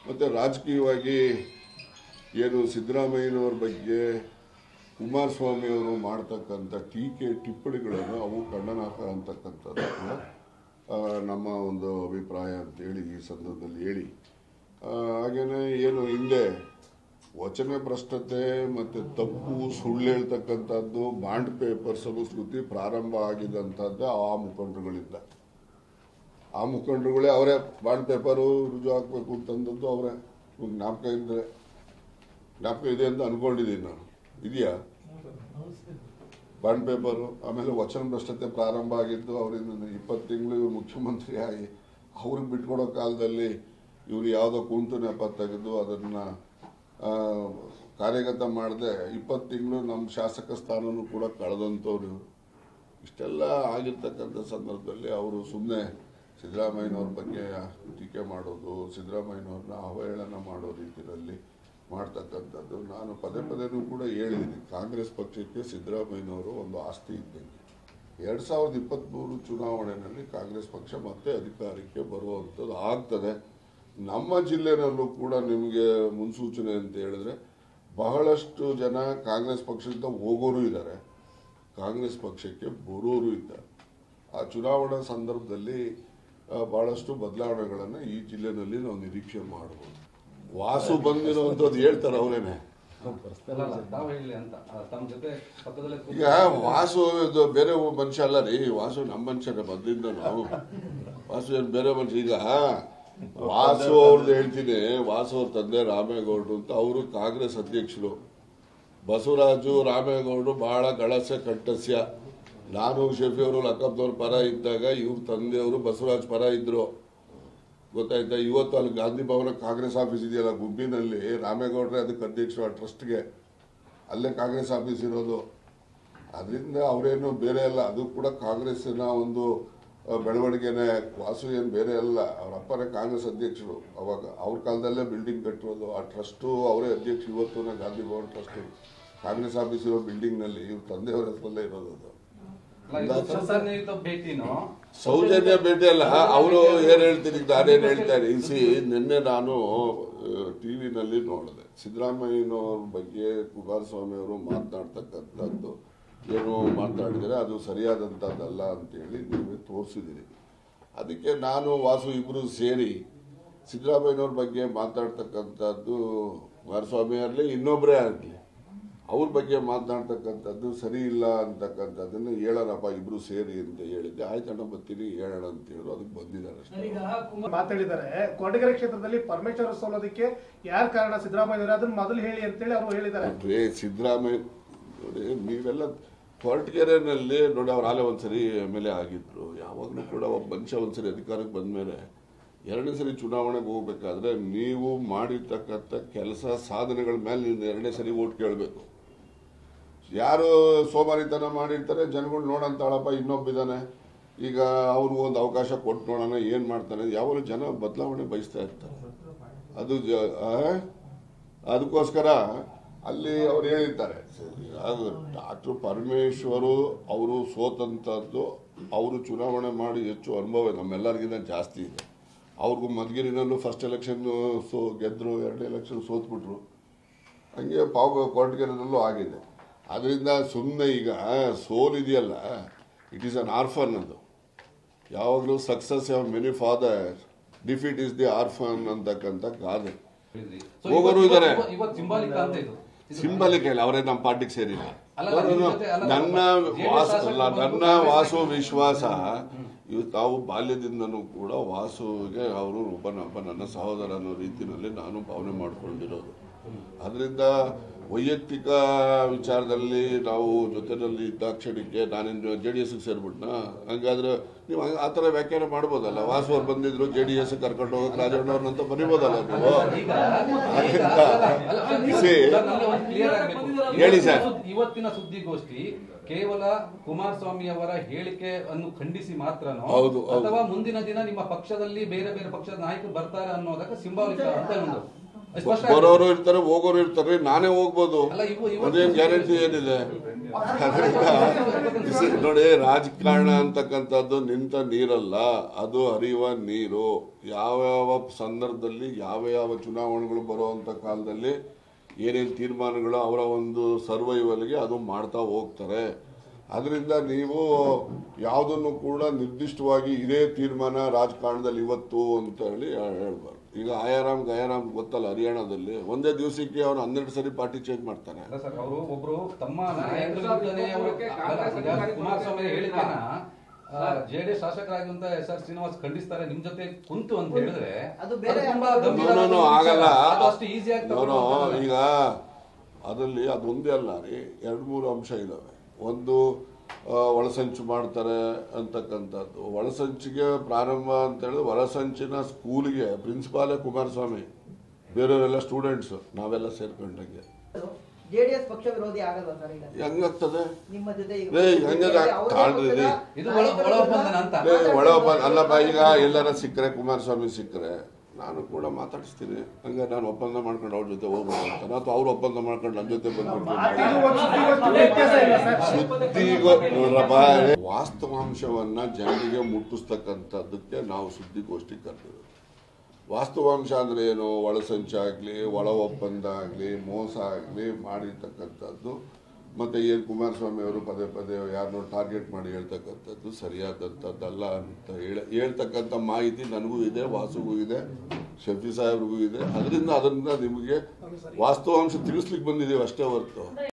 ಮತ್ತು ರಾಜಕೀಯವಾಗಿ ಏನು ಸಿದ್ದರಾಮಯ್ಯನವ್ರ ಬಗ್ಗೆ ಕುಮಾರಸ್ವಾಮಿ ಅವರು ಮಾಡ್ತಕ್ಕಂಥ ಟೀಕೆ ಟಿಪ್ಪಣಿಗಳನ್ನು ಅವು ಖಂಡನಾರ್ಹ ಅಂತಕ್ಕಂಥದ್ದು ಕೂಡ ಆ, ನಮ್ಮ ಒಂದು ಅಭಿಪ್ರಾಯ ಅಂತೇಳಿ ಈ ಸಂದರ್ಭದಲ್ಲಿ ಹೇಳಿ ಆ, ಹಾಗೇನೆ ಏನು ಹಿಂದೆ ವಚನ ಭ್ರಷ್ಟತೆ ಮತ್ತು ತಪ್ಪು ಸುಳ್ಳು ಹೇಳ್ತಕ್ಕಂಥದ್ದು ಬಾಂಡ್ ಪೇಪರ್ ಸಂಸ್ಕೃತಿ ಪ್ರಾರಂಭ ಆಗಿದಂಥದ್ದು ಆ ಮುಖಂಡರುಗಳಿಂದ ಆ ಮುಖಂಡರುಗಳೇ ಅವರೇ ಬಾಂಡ್ ಪೇಪರು ರುಜು ಹಾಕಬೇಕು ಅಂತಂದದ್ದು ಅವರೇ ಜ್ಞಾಪಕ ಇದ್ದರೆ ಜ್ಞಾಪಕ ಇದೆ ಅಂತ ಅನ್ಕೊಂಡಿದ್ದೀನಿ ನಾನು ಇದೆಯಾ ಬಾಂಡ್ ಪೇಪರು ಆಮೇಲೆ ವಚನ ಭ್ರಷ್ಟತೆ ಪ್ರಾರಂಭ ಆಗಿದ್ದು ಅವರಿಂದ ಇಪ್ಪತ್ತು ತಿಂಗಳು ಇವರು ಮುಖ್ಯಮಂತ್ರಿ ಆಗಿ ಅವ್ರಿಗೆ ಬಿಟ್ಕೊಡೋ ಕಾಲದಲ್ಲಿ ಇವರು ಯಾವುದೋ ಕುಂಟು ನೆಪ ತೆಗೆದು ಅದನ್ನು ಕಾರ್ಯಗತ ಮಾಡದೆ ಇಪ್ಪತ್ತು ತಿಂಗಳು ನಮ್ಮ ಶಾಸಕ ಸ್ಥಾನನೂ ಕೂಡ ಕಳೆದಂಥವ್ರು ಇವರು ಇಷ್ಟೆಲ್ಲ ಆಗಿರ್ತಕ್ಕಂಥ ಸಂದರ್ಭದಲ್ಲಿ ಅವರು ಸುಮ್ಮನೆ ಸಿದ್ದರಾಮಯ್ಯನವ್ರ ಬಗ್ಗೆ ಟೀಕೆ ಮಾಡೋದು ಸಿದ್ದರಾಮಯ್ಯನವ್ರನ್ನ ಅವಹೇಳನ ಮಾಡೋ ರೀತಿಯಲ್ಲಿ ಮಾಡ್ತಕ್ಕಂಥದ್ದು ನಾನು ಪದೇ ಪದೇನೂ ಕೂಡ ಹೇಳಿದ್ದೀನಿ ಕಾಂಗ್ರೆಸ್ ಪಕ್ಷಕ್ಕೆ ಸಿದ್ದರಾಮಯ್ಯನವರು ಒಂದು ಆಸ್ತಿ ಇದ್ದಂಗೆ ಎರಡು ಸಾವಿರದ ಇಪ್ಪತ್ತ್ಮೂರು ಚುನಾವಣೆಯಲ್ಲಿ ಕಾಂಗ್ರೆಸ್ ಪಕ್ಷ ಮತ್ತೆ ಅಧಿಕಾರಕ್ಕೆ ಬರುವಂಥದ್ದು ಆಗ್ತದೆ ನಮ್ಮ ಜಿಲ್ಲೆನಲ್ಲೂ ಕೂಡ ನಿಮಗೆ ಮುನ್ಸೂಚನೆ ಅಂತ ಹೇಳಿದ್ರೆ ಬಹಳಷ್ಟು ಜನ ಕಾಂಗ್ರೆಸ್ ಪಕ್ಷದಿಂದ ಹೋಗೋರು ಇದ್ದಾರೆ ಕಾಂಗ್ರೆಸ್ ಪಕ್ಷಕ್ಕೆ ಬರೋರು ಇದ್ದಾರೆ ಆ ಚುನಾವಣಾ ಸಂದರ್ಭದಲ್ಲಿ ಆ, ಬಹಳಷ್ಟು ಬದಲಾವಣೆಗಳನ್ನು ಈ ಜಿಲ್ಲೆನಲ್ಲಿ ನಾವು ನಿರೀಕ್ಷೆ ಮಾಡಬಹುದು ವಾಸು ಬಂದಿರುವಂಥದ್ದು ಹೇಳ್ತಾರೆ ಅವರೇನೆ ಅಲ್ಲ, ಅಲ್ಲ, ತಾವು ಹೇಳಿ ಅಂತ ಆ, ತಮ್ಮ ಜೊತೆ ಪಕ್ಕದಲ್ಲೇ ಕೂತು- ಈಗ ವಾಸು ಇದು ಬೇರೆ ಒಬ್ಬ ಮನುಷ್ಯ ಅಲ್ಲ ರೀ ವಾಸು ನಮ್ಮ ಮನುಷ್ಯನೇ ಮೊದಲಿಂದ ನಾವು ವಾಸು ಏನು ಬೇರೆ ಮನುಷ್ಯ ಈಗ ವಾಸು ಅವ್ರದ್ದು ಹೇಳ್ತೀನಿ ವಾಸು ಅವ್ರ ತಂದೆ ರಾಮೇಗೌಡರು ಅಂತ ಅವರು ಕಾಂಗ್ರೆಸ್ ಅಧ್ಯಕ್ಷರು ಬಸವರಾಜು ರಾಮೇಗೌಡರು ಬಹಳ ಗಳಸೆ ಕಟ್ಟಸ್ಯ ನಾನು ಶಫಿ ಅವರು ಲಕ್ಕಪ್ಪನವ್ರ ಪರ ಇದ್ದಾಗ ಇವ್ರ ತಂದೆಯವರು ಬಸವರಾಜ್ ಪರ ಇದ್ರು ಗೊತ್ತಾಯ್ತಾ ಇವತ್ತು ಅಲ್ಲಿ ಗಾಂಧಿ ಭವನ ಕಾಂಗ್ರೆಸ್ ಆಫೀಸ್ ಇದೆಯಲ್ಲ ಗುಬ್ಬಿನಲ್ಲಿ ರಾಮೇಗೌಡ್ರೆ ಅದಕ್ಕೆ ಅಧ್ಯಕ್ಷರು ಆ ಟ್ರಸ್ಟ್ಗೆ ಅಲ್ಲೇ ಕಾಂಗ್ರೆಸ್ ಆಫೀಸ್ ಇರೋದು ಅದರಿಂದ ಅವರೇನು ಬೇರೆ ಅಲ್ಲ ಅದು ಕೂಡ ಕಾಂಗ್ರೆಸ್ಸಿನ ಒಂದು ಆ, ಬೆಳವಣಿಗೆನೆ ವಾಸು ಏನು ಬೇರೆ ಅಲ್ಲ ಅವ್ರ ಅಪ್ಪನೇ ಕಾಂಗ್ರೆಸ್ ಅಧ್ಯಕ್ಷರು ಅವಾಗ ಅವ್ರ ಕಾಲದಲ್ಲೇ ಬಿಲ್ಡಿಂಗ್ ಕಟ್ಟಿರೋದು ಆ ಟ್ರಸ್ಟು ಅವರೇ ಅಧ್ಯಕ್ಷ ಇವತ್ತು ಗಾಂಧಿ ಭವನ್ ಟ್ರಸ್ಟು ಕಾಂಗ್ರೆಸ್ ಆಫೀಸ್ ಇರೋ ಬಿಲ್ಡಿಂಗ್ನಲ್ಲಿ ಇವ್ರ ತಂದೆಯವರ ಹೆಸರಲ್ಲೇ ಇರೋದು ಅದು ಅಲ್ಲ, ಇದು ಸೌಜನ್ಯಯುತ ಭೇಟಿನೋ ಸೌಜನ್ಯ ಭೇಟಿ ಅಲ್ಲ ಅವರು ಏನ್ ಹೇಳ್ತೀನಿ ಈಗ ನಾನೇನ್ ಹೇಳ್ತಾ ಇದ್ದೀನಿ ಸಿ ನಿನ್ನೆ ನಾನು ಟಿವಿನಲ್ಲಿ ನೋಡಿದೆ ಸಿದ್ದರಾಮಯ್ಯನವ್ರ ಬಗ್ಗೆ ಕುಮಾರಸ್ವಾಮಿ ಅವರು ಮಾತನಾಡ್ತಕ್ಕಂಥದ್ದು ಏನು ಮಾತನಾಡಿದರೆ ಅದು ಸರಿಯಾದಂಥದ್ದಲ್ಲ ಅಂತೇಳಿ ನೀವು ತೋರಿಸಿದ್ದೀರಿ ಅದಕ್ಕೆ ನಾನು ವಾಸು ಇಬ್ಬರು ಸೇರಿ ಸಿದ್ದರಾಮಯ್ಯನವ್ರ ಬಗ್ಗೆ ಮಾತಾಡ್ತಕ್ಕಂಥದ್ದು ಕುಮಾರಸ್ವಾಮಿ ಆಗಲಿ ಇನ್ನೊಬ್ಬರೇ ಆಗಲಿ ಅವ್ರ ಬಗ್ಗೆ ಮಾತನಾಡ್ತಕ್ಕಂಥದ್ದು ಸರಿ ಇಲ್ಲ ಅಂತಕ್ಕಂಥದ್ದನ್ನು ಹೇಳೋಣಪ್ಪ ಇಬ್ರು ಸೇರಿ ಅಂತ ಹೇಳಿದ್ದೆ ಆಯ್ತಣ್ಣ ಬರ್ತೀನಿ ಹೇಳೋಣ ಅಂತ ಹೇಳಿ ಅದಕ್ಕೆ ಬಂದಿದ್ದಾರೆ ಅಷ್ಟೇ ಈಗ ಕುಮಾರ್ ಮಾತಾಡಿದ್ದಾರೆ ಕೊರಟಗೆರೆ ಕ್ಷೇತ್ರದಲ್ಲಿ ಪರಮೇಶ್ವರ ಸೋಲೋದಕ್ಕೆ ಯಾರ ಕಾರಣ ಸಿದ್ದರಾಮಯ್ಯ ಅವರು ಅದನ್ನ ಮೊದಲು ಹೇಳಿ ಅಂತೇಳಿ ಅವರು ಹೇಳಿದ್ದಾರೆ ನೋಡ್ರಿ ಸಿದ್ದರಾಮಯ್ಯ ನೋಡಿ ನೀವೆಲ್ಲ ಕೊರಟಗೆರೆನಲ್ಲಿ ನೋಡಿ ಅವ್ರು ಆಲೇ ಒಂದ್ಸರಿ ಎಮ್ ಎಲ್ ಎ ಆಗಿದ್ರು ಯಾವಾಗಲೂ ಕೂಡ ಒಬ್ಬ ಮನುಷ್ಯ ಒಂದ್ಸರಿ ಅಧಿಕಾರಕ್ಕೆ ಬಂದ್ಮೇಲೆ ಎರಡನೇ ಸರಿ ಚುನಾವಣೆಗೆ ಹೋಗ್ಬೇಕಾದ್ರೆ ನೀವು ಮಾಡಿರ್ತಕ್ಕಂಥ ಕೆಲಸ ಸಾಧನೆಗಳ ಮೇಲೆ ನೀವು ಎರಡನೇ ಸರಿ ಓಟ್ ಕೇಳಬೇಕು ಯಾರು ಸೋಮಾರಿತನ ಮಾಡಿರ್ತಾರೆ ಜನಗಳು ನೋಡಂತಾಳಪ್ಪ ಇನ್ನೊಬ್ಬಿದ್ದಾನೆ ಈಗ ಅವ್ರಿಗೂ ಒಂದು ಅವಕಾಶ ಕೊಟ್ಟು ನೋಡೋಣ ಏನು ಮಾಡ್ತಾನೆ ಯಾವಾಗಲೂ ಜನ ಬದಲಾವಣೆ ಬಯಸ್ತಾ ಇರ್ತಾರೆ ಅದು ಜ- ಆ? ಅದಕ್ಕೋಸ್ಕರ ಅಲ್ಲಿ ಅವ್ರು ಹೇಳಿರ್ತಾರೆ ಡಾಕ್ಟರ್ ಪರಮೇಶ್ವರು ಅವರು ಸೋತಂಥದ್ದು ಅವರು ಚುನಾವಣೆ ಮಾಡಿ ಹೆಚ್ಚು ಅನುಭವ ನಮ್ಮೆಲ್ಲರಿಗಿಂತ ಜಾಸ್ತಿ ಇದೆ ಅವ್ರಿಗೂ ಮಧುಗಿರಿನಲ್ಲೂ ಫಸ್ಟ್ ಎಲೆಕ್ಷನ್ ಸೋ ಗೆದ್ದರು ಎರಡನೇ ಎಲೆಕ್ಷನ್ ಸೋತ್ಬಿಟ್ರು ಹಂಗೆ ಪಾವು ಕೊರಟಗೆರೆನಲ್ಲೂ ಆಗಿದೆ ಅದರಿಂದ ಸುಮ್ಮನೆ ಈಗ ಸೋಲಿದೆಯಲ್ಲ ಇಟ್ ಈಸ್ ಅನ್ ಆರ್ಫನ್ ಅದು ಯಾವಾಗಲೂ ಸಕ್ಸಸ್ ಯಾವ many father defeat is the orphan ಅಂತಕ್ಕಂಥ ಗಾದೆ ಹೇಳಿದ್ರಿ. So, ಹೋಗೋರು ಇವತ್ತು- ಇದ್ದಾರೆ. ಇವತ್ತು- ಇವತ್ತು ಸಿಂಬಾಲಿಕ ಅಂತ ಇದು ಇದು- ಸಿಂಬಲಿಕ್ ಇಲ್ಲ ಅವರೇ ನಮ್ಮ ಪಾರ್ಟಿಗೆ ಸೇರಿಲ್ಲ ಅಲ್ಲ, ಅಲ್ಲ, ನಿಮ್ ಜೊತೆ ಅಲ್ಲ, ನನ್ನ JDS ವಾಸ ಶಾಸಕರು ಅಲ್ಲ ಬಂದು ನನ್ನ ಕಾಂಗ್ರೆಸ್ ವಾಸು ನಾಯಕರು. ವಿಶ್ವಾಸ ಇವು ತಾವು ಬಾಲ್ಯದಿಂದನೂ ಕೂಡ ವಾಸುವಿಗೆ ಅವರು ಒಬ್ಬನೊಬ್ಬ ನನ್ನ ಸಹೋದರ ಅನ್ನೋ ರೀತಿಯಲ್ಲಿ ನಾನು ಭಾವನೆ ಮಾಡ್ಕೊಂಡಿರೋದು ಅದರಿಂದ ವೈಯಕ್ತಿಕ ವಿಚಾರದಲ್ಲಿ ನಾವು ಜೊತೆನಲ್ಲಿ ಇದ್ದಾಕ್ಷಣಕ್ಕೆ ನಾನೇನು ಜೆ ಡಿ ಎಸ್ಗೆ ಸೇರ್ಬಿಟ್ನ ಹಂಗಾದ್ರೆ ನೀವು ಹಂಗ್- ಆ ಥರ ವ್ಯಾಖ್ಯಾನ ಮಾಡ್ಬೋದಲ್ಲ ವಾಸು ಅವ್ರು ಬಂದಿದ್ರು ಜೆ ಡಿ ಎಸ್ ಕರ್ಕೊಂಡು ಹೋಗಕ್ಕೆ ರಾಜಣ್ಣವ್ರನ್ನಂತ ಬರಿಬೋದಲ್ಲ ನೀವು ಈಗ- ಅದರಿಂದ ಅಲ್ಲ, ಅಲ್ಲ, See, ಸರ್, ನನಗೆ ಒಂದು clear ಆಗ್ಬೇಕು. ಹೇಳಿ ಇವತ್ತಿನ ಸರ್. ಸುದ್ದಿ- ಇವತ್ತಿನ ಸುದ್ದಿಗೋಷ್ಠಿ ಕೇವಲ ಕುಮಾರಸ್ವಾಮಿ ಅವರ ಹೇಳಿಕೆ ಅನ್ನು ಖಂಡಿಸಿ ಮಾತ್ರನೋ ಹೌದು, ಹೌದು. ಅಥವಾ ಮುಂದಿನ ದಿನ ನಿಮ್ಮ ಪಕ್ಷದಲ್ಲಿ ಬೇರೆ ಬೇರೆ ಪಕ್ಷದ ನಾಯಕರು ಬರ್ತಾರೆ ಅನ್ನೋದಕ್ಕೆ ಸಿಂಬಾಲಿಕ ಅಂತ ಒಂದು ಸ್ಪಷ್ಟ ಆಗಿದೆ. ಬರೋರು ಇರ್ತಾರೆ ಹೋಗೋರು ಇರ್ತಾರೆ ನಾನೇ ಹೋಗ್ಬೋದು ಅಲ್ಲ, ಇವು- ಇವತ್ತು ಅದೇನ್ ಗ್ಯಾರಂಟಿ ಏನಿದೆ ಅದರಿಂದ ನೋಡಿ ರಾಜಕಾರಣ ಅಂತಕ್ಕಂಥದ್ದು ನಿಂತ ನೀರಲ್ಲ ಅದು ಹರಿಯುವ ನೀರು ಯಾವ್ಯಾವ ಸಂದರ್ಭದಲ್ಲಿ ಯಾವ ಯಾವ ಚುನಾವಣೆಗಳು ಬರುವಂತ ಕಾಲದಲ್ಲಿ ಏನೇನು ತೀರ್ಮಾನಗಳು ಅವರ ಒಂದು ಸರ್ವೈವಲ್ಗೆ ಅದು ಮಾಡ್ತಾ ಹೋಗ್ತಾರೆ ಅದರಿಂದ ನೀವು ಯಾವುದನ್ನು ಕೂಡ ನಿರ್ದಿಷ್ಟವಾಗಿ ಇದೇ ತೀರ್ಮಾನ ರಾಜಕಾರಣದಲ್ಲಿ ಇವತ್ತು ಅಂತ ಹೇಳಿ ಹೇಳ್ಬಾರ್ದು ಈಗ ಆಯಾರಾಮ್ ಗಯಾರಾಮ್ ಗೊತ್ತಲ್ಲ ಹರಿಯಾಣದಲ್ಲಿ ಒಂದೇ ದಿವಸಕ್ಕೆ ಅವ್ರು ಹನ್ನೆರಡು ಸರಿ ಪಾರ್ಟಿ ಚೇಂಜ್ ಮಾಡ್ತಾನೆ ಅಲ್ಲ ಸರ್ ಅವರು ಒಬ್ರು ತಮ್ಮ ನಾಯಕರ ವಿರುದ್ಧನೇ ಅವರು ಅಲ್ಲ, ಈಗ ಕುಮಾರಸ್ವಾಮಿ ಹೇಳಿಕೆನ ಜೆಡಿಎಸ್ ಶಾಸಕರಾಗಿರುವಂತ ಎಸ್ ಆರ್ ಶ್ರೀನಿವಾಸ್ ಖಂಡಿಸ್ತಾರೆ ನಿಮ್ ಜೊತೆ ಕುಂತು ಅಂತ ಹೇಳಿದ್ರೆ ಅದು ಬೇರೆ ತುಂಬಾ ಯಾವ್ದೋ ಗಂಭೀರ ನೋ, ನೋ, ನೋ, ವಿಷಯ. ಆಗಲ್ಲ ಅದು ಅಷ್ಟು ಈಸಿಯಾಗಿ ನೋ, ನೋ, ಈಗ ಅದರಲ್ಲಿ ಅದೊಂದೇ ಅಲ್ಲ ರೀ ಎರಡು ಮೂರು ಅಂಶ ಇದಾವೆ ಒಂದು ಆ, ಒಳಸಂಚು ಮಾಡ್ತಾರೆ ಅಂತಕ್ಕಂಥದ್ದು ಒಳಸಂಚಿಗೆ ಪ್ರಾರಂಭ ಅಂತ ಹೇಳಿದ್ರೆ ಒಳಸಂಚಿನ ಸ್ಕೂಲಿಗೆ ಪ್ರಿನ್ಸಿಪಾಲೇ ಕುಮಾರಸ್ವಾಮಿ ಬೇರೆಯವರೆಲ್ಲ ಸ್ಟೂಡೆಂಟ್ಸ್ ನಾವೆಲ್ಲ ಸೇರ್ಕೊಂಡಂಗೆ ಜೆಡಿಎಸ್ ಪಕ್ಷ ವಿರೋಧಿ ಆಗಲ್ಲ ಸರ್ ಈಗ ಹೆಂಗಾಗ್ತದೆ ನಿಮ್ಮ ಜೊತೆ ಈಗ ಲೇ, ಹೆಂಗದ ಅವ್ರದೇ ತಾಳ್ರಿ ಪಕ್ಷದ ರೀ. ಇದು ಒಳ- ಒಳ ಒಪ್ಪಂದನ ಅಂತ ಲೇ, ಒಳ ಒಪ್ಪಂದ ಅಲ್ಲಪ್ಪ ಈಗ ಎಲ್ಲರ ಸಿಕ್ಕರೆ ಕುಮಾರಸ್ವಾಮಿ ಸಿಕ್ಕರೆ ನಾನು ಕೂಡ ಮಾತಾಡಿಸ್ತೀನಿ ಹಂಗೆ ನಾನು ಒಪ್ಪಂದ ಮಾಡ್ಕೊಂಡು ಅವ್ರ ಜೊತೆ ಹೋಗ್ಬೋದು ಅಂತ ಅಥವಾ ಅವ್ರು ಒಪ್ಪಂದ ಮಾಡ್ಕೊಂಡು ನನ್ನ ಜೊತೆ ಬಂದ್ಬಿಟ್ಟು ಮಾತಿಗೂ ಒಂದು ಸುದ್ದಿಗೂ ವ್ಯತ್ಯಾಸ ಇಲ್ಲ ಸರ್ ಸುದ್ದಿಗೋ ನೋಡ್ರಪ್ಪ ವಾಸ್ತವಾಂಶವನ್ನ ಜನರಿಗೆ ಮುಟ್ಟಿಸ್ತಕ್ಕಂಥದ್ದಕ್ಕೆ ನಾವು ಸುದ್ದಿಗೋಷ್ಠಿ ಕರೆದಿರೋದು ವಾಸ್ತವಾಂಶ ಅಂದ್ರೆ ಏನು ಒಳಸಂಚ ಆಗಲಿ ಒಳ ಒಪ್ಪಂದ ಆಗಲಿ ಮೋಸ ಆಗಲಿ ಮಾಡಿರ್ತಕ್ಕಂಥದ್ದು ಮತ್ತೆ ಏನು ಕುಮಾರಸ್ವಾಮಿ ಅವರು ಪದೇ ಪದೇ ಯಾರನ್ನೋ ಟಾರ್ಗೆಟ್ ಮಾಡಿ ಹೇಳ್ತಕ್ಕಂಥದ್ದು ಸರಿಯಾದಂಥದ್ದಲ್ಲ ಅಂತ ಹೇಳ ಹೇಳ್ತಕ್ಕಂಥ ಮಾಹಿತಿ ನನಗೂ ಇದೆ ವಾಸುಗೂ ಇದೆ ಶಫಿ ಸಾಹೇಬ್ರಿಗೂ ಇದೆ ಅದರಿಂದ ಅದರಿಂದ ನಿಮಗೆ ವಾಸ್ತವಾಂಶ ತಿಳಿಸ್ಲಿಕ್ಕೆ ಬಂದಿದ್ದೀವಿ ಅಷ್ಟೇ ಹೊರತು